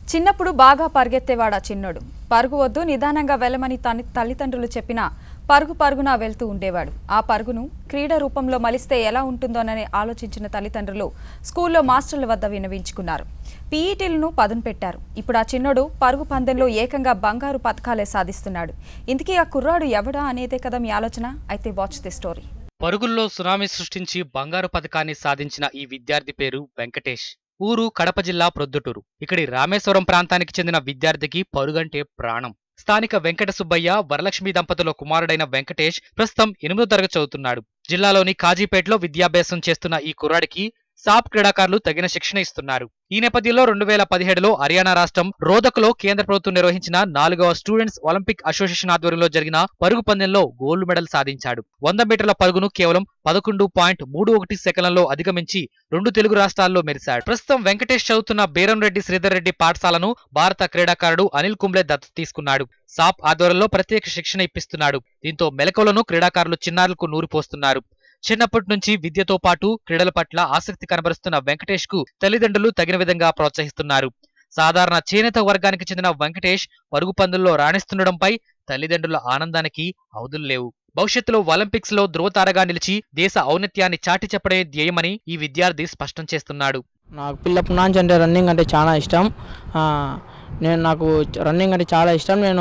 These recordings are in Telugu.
చిన్నప్పుడు బాగా పరిగెత్తేవాడా చిన్నోడు పరుగు వద్దు నిదానంగా వెళ్ళమని తన తల్లిదండ్రులు చెప్పినా పరుగు పరుగున వెళ్తూ ఉండేవాడు ఆ పరుగును క్రీడ రూపంలో మలిస్తే ఎలా ఉంటుందోనని ఆలోచించిన తల్లిదండ్రులు స్కూల్లో మాస్టర్ల వద్ద వినవించుకున్నారు పీఈటీలను పదును పెట్టారు ఇప్పుడు ఆ చిన్నోడు పరుగు పందెంలో ఏకంగా బంగారు పథకాలే సాధిస్తున్నాడు ఇంతకీ ఆ కుర్రాడు ఎవడా అనేదే కదా మీ ఆలోచన అయితే వాచ్ ది స్టోరీ పరుగుల్లో సునామీ సృష్టించి బంగారు పథకాన్ని సాధించిన ఈ విద్యార్థి పేరు వెంకటేష్ ఊరు కడప జిల్లా ప్రొద్దుటూరు ఇక్కడి రామేశ్వరం ప్రాంతానికి చెందిన విద్యార్థికి పరుగంటే ప్రాణం స్థానిక వెంకట సుబ్బయ్య వరలక్ష్మి దంపతుల కుమారుడైన వెంకటేష్ ప్రస్తుతం ఎనిమిదో తరగతి చదువుతున్నాడు జిల్లాలోని కాజీపేటలో విద్యాభ్యాసం చేస్తున్న ఈ కుర్రాడికి సాప్ క్రీడాకారులు తగిన శిక్షణ ఇస్తున్నారు ఈ నేపథ్యంలో రెండు వేల పదిహేడులో హర్యానా రాష్ట్రం రోదక్లో కేంద్ర ప్రభుత్వం నిర్వహించిన నాలుగవ స్టూడెంట్స్ ఒలింపిక్ అసోసియేషన్ ఆధ్వర్యంలో జరిగిన పరుగు పందెంలో గోల్డ్ మెడల్ సాధించాడు వంద మీటర్ల పరుగును కేవలం పదకొండు పాయింట్ మూడు ఒకటి సెకన్లలో అధిగమించి రెండు తెలుగు రాష్ట్రాల్లో మెరిశాడు ప్రస్తుతం వెంకటేష్ చదువుతున్న బేరంరెడ్డి శ్రీధర్ రెడ్డి పాఠశాలను భారత క్రీడాకారుడు అనిల్ కుంబ్లే దత్తత తీసుకున్నాడు సాప్ ఆధ్వర్యంలో ప్రత్యేక శిక్షణ ఇప్పిస్తున్నాడు దీంతో మెలకువలను క్రీడాకారులు చిన్నారులకు నూరిపోస్తున్నారు చిన్నప్పటి నుంచి విద్యతో పాటు క్రీడల పట్ల ఆసక్తి కనబరుస్తున్న వెంకటేష్ కు తల్లిదండ్రులు తగిన విధంగా ప్రోత్సహిస్తున్నారు సాధారణ చేనేత వర్గానికి చెందిన వెంకటేష్ పరుగు పందుల్లో రాణిస్తుండడంపై తల్లిదండ్రుల ఆనందానికి అవధులు లేవు భవిష్యత్తులో ఒలింపిక్స్ లో ధృవతారగా నిలిచి దేశ ఔన్నత్యాన్ని చాటి చెప్పడే ధ్యేయమని ఈ విద్యార్థి స్పష్టం చేస్తున్నాడు నాకు పిల్లప్పటి నుంచి అంటే రన్నింగ్ అంటే చాలా ఇష్టం ఆ, నేను నాకు రన్నింగ్ అంటే చాలా ఇష్టం నేను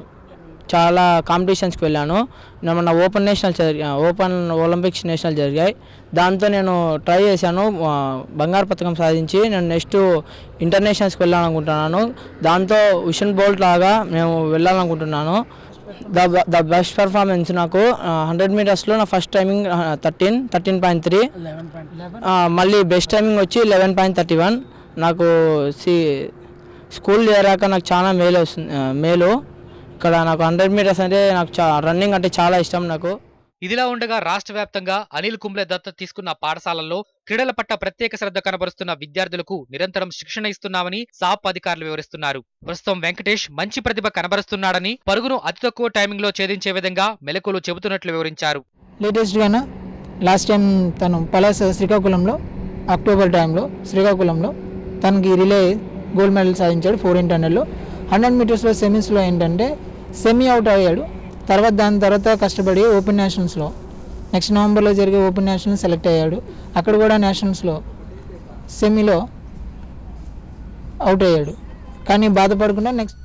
చాలా కాంపిటీషన్స్కి వెళ్ళాను నేను మొన్న ఓపెన్ నేషనల్ జరిగా ఓపెన్ ఒలింపిక్స్ నేషనల్ జరిగాయి దాంతో నేను ట్రై చేశాను ఆ, బంగారు పథకం సాధించి నేను నెక్స్ట్ ఇంటర్నేషనల్స్కి వెళ్ళాలనుకుంటున్నాను దాంతో విషన్ బోల్ట్ లాగా మేము వెళ్ళాలనుకుంటున్నాను ద ద బెస్ట్ పర్ఫార్మెన్స్ నాకు హండ్రెడ్ మీటర్స్లో నా first timing thirteen thirteen point three మళ్ళీ బెస్ట్ టైమింగ్ వచ్చి లెవెన్ పాయింట్ థర్టీ వన్ నాకు సి స్కూల్ చేరాక నాకు చాలా మేలు వస్తుంది ఆ, మేలు ఇక్కడ నాకు హండ్రెడ్ మీటర్స్ అంటే నాకు చా రన్నింగ్ అంటే చాలా ఇష్టం నాకు ఇదిలా ఉండగా రాష్ట్ర వ్యాప్తంగా అనిల్ కుంబ్లే దత్తత తీసుకున్న పాఠశాలల్లో క్రీడల పట్ల ప్రత్యేక శ్రద్ధ కనబరుస్తున్న విద్యార్థులకు నిరంతరం శిక్షణ ఇస్తున్నామని సాప్ అధికారులు వివరిస్తున్నారు ప్రస్తుతం వెంకటేష్ మంచి ప్రతిభ కనబరుస్తున్నాడని పరుగును అతి తక్కువ టైమింగ్ లో ఛేదించే విధంగా మెలకులు చెబుతున్నట్లు వివరించారు లేటెస్ట్గాన లాస్ట్ టైం తను పలాస శ్రీకాకుళంలో అక్టోబర్ టైంలో శ్రీకాకుళంలో తనకి రిలే గోల్డ్ మెడల్ సాధించాడు ఫోర్ ఇంటూ హండ్రెడ్లో హండ్రెడ్ మీటర్స్లో సెమీస్లో ఏంటంటే సెమీ అవుట్ అయ్యాడు తర్వాత దాని తర్వాత కష్టపడి ఓపెన్ నేషనల్స్లో నెక్స్ట్ నవంబర్లో జరిగే ఓపెన్ నేషనల్ సెలెక్ట్ అయ్యాడు అక్కడ కూడా నేషనల్స్లో సెమీలో అవుట్ అయ్యాడు కానీ బాధపడకుండా నెక్స్ట్